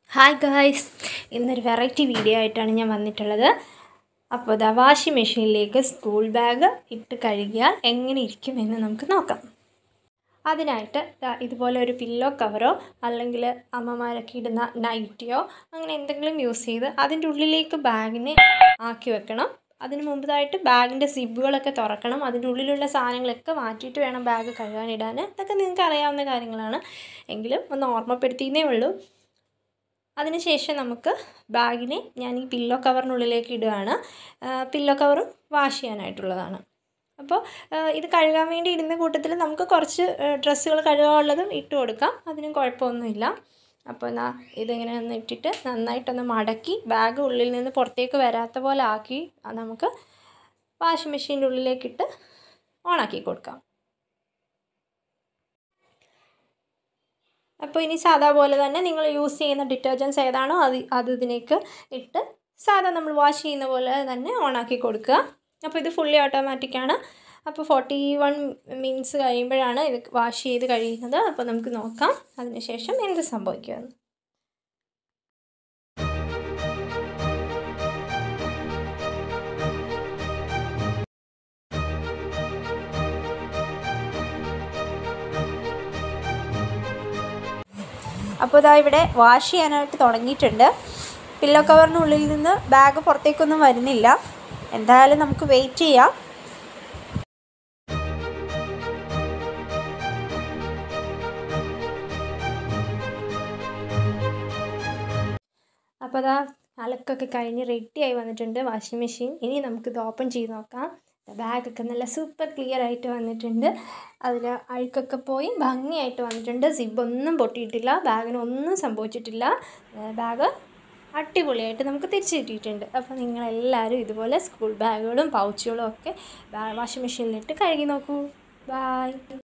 hi guys ഇന്നൊരു variety video ആയിട്ടാണ് ഞാൻ വന്നിട്ടുള്ളത് അപ്പോൾ ദാ വാഷിംഗ് മെഷീനിലേക്ക് സ്കൂൾ ബാഗ് ഇട്ട് കഴുകിയാൽ എങ്ങനെ ഇരിക്കുമെന്ന് നമുക്ക് നോക്കാം അതിനായിട്ട് ദാ ഇതുപോലെ ഒരു പില്ലോ കവറോ അല്ലെങ്കിൽ അമ്മമാരൊക്കെ ഇടുന്ന നൈറ്റിയോ അങ്ങനെ എന്തെങ്കിലും യൂസ് ചെയ്ത് അതിൻ്റെ ഉള്ളിലേക്ക് ബാഗിനെ ആക്കി വെക്കണം അതിന് മുമ്പതായിട്ട് ബാഗിൻ്റെ സിബുകളൊക്കെ തുറക്കണം അതിൻ്റെ ഉള്ളിലുള്ള സാധനങ്ങളൊക്കെ മാറ്റിയിട്ട് വേണം ബാഗ് കഴുകാനിടാൻ ഇതൊക്കെ നിങ്ങൾക്ക് അറിയാവുന്ന കാര്യങ്ങളാണ് എങ്കിലും ഒന്ന് ഓർമ്മപ്പെടുത്തിയേ ഉള്ളൂ അതിനുശേഷം നമുക്ക് ബാഗിനെ ഞാൻ ഈ പില്ലോ കവറിനുള്ളിലേക്ക് ഇടുകയാണ് പില്ലോ കവറും വാഷ് ചെയ്യാനായിട്ടുള്ളതാണ് അപ്പോൾ ഇത് കഴുകാൻ വേണ്ടി ഇടുന്ന കൂട്ടത്തിൽ നമുക്ക് കുറച്ച് ഡ്രസ്സുകൾ കഴുകാനുള്ളതും ഇട്ട് കൊടുക്കാം അതിനും കുഴപ്പമൊന്നുമില്ല അപ്പോൾ എന്നാ ഇതിങ്ങനെ ഒന്ന് ഇട്ടിട്ട് നന്നായിട്ടൊന്ന് മടക്കി ബാഗ് ഉള്ളിൽ നിന്ന് പുറത്തേക്ക് വരാത്ത പോലെ ആക്കി നമുക്ക് വാഷിംഗ് മെഷീൻ്റെ ഉള്ളിലേക്കിട്ട് ഓണാക്കി കൊടുക്കാം അപ്പോൾ ഇനി സാധാ പോലെ തന്നെ നിങ്ങൾ യൂസ് ചെയ്യുന്ന ഡിറ്റർജൻസ് ഏതാണോ അത് അത് ഇതിലേക്ക് ഇട്ട് സാധാ നമ്മൾ വാഷ് ചെയ്യുന്ന പോലെ തന്നെ ഓണാക്കി കൊടുക്കുക അപ്പോൾ ഇത് ഫുള്ളി ഓട്ടോമാറ്റിക്കാണ് അപ്പോൾ ഫോർട്ടി വൺ മിനിറ്റ്സ് കഴിയുമ്പോഴാണ് ഇത് വാഷ് ചെയ്ത് കഴിയുന്നത് അപ്പോൾ നമുക്ക് നോക്കാം അതിനുശേഷം എന്ത് സംഭവിക്കുമെന്ന് അപ്പോൾ ഇതാ ഇവിടെ വാഷ് ചെയ്യാനായിട്ട് തുടങ്ങിയിട്ടുണ്ട് പില്ലോ കവറിനുള്ളിൽ നിന്ന് ബാഗ് പുറത്തേക്കൊന്നും വരുന്നില്ല എന്തായാലും നമുക്ക് വെയിറ്റ് ചെയ്യാം അപ്പോൾ അതാ അലക്കൊക്കെ കഴിഞ്ഞ് റെഡിയായി വന്നിട്ടുണ്ട് വാഷിംഗ് മെഷീൻ ഇനി നമുക്കിത് ഓപ്പൺ ചെയ്ത് നോക്കാം ബാഗൊക്കെ നല്ല സൂപ്പർ ക്ലിയർ ആയിട്ട് വന്നിട്ടുണ്ട് അതിൽ അഴുക്കൊക്കെ പോയി ഭംഗിയായിട്ട് വന്നിട്ടുണ്ട് സിബൊന്നും പൊട്ടിയിട്ടില്ല ബാഗിന് ഒന്നും സംഭവിച്ചിട്ടില്ല ബാഗ് അടിപൊളിയായിട്ട് നമുക്ക് തിരിച്ചു കിട്ടിയിട്ടുണ്ട് അപ്പോൾ നിങ്ങളെല്ലാവരും ഇതുപോലെ സ്കൂൾ ബാഗുകളും പൗച്ചുകളും ഒക്കെ വാഷിംഗ് മെഷീനിലിട്ട് കഴുകി നോക്കൂ ബായ്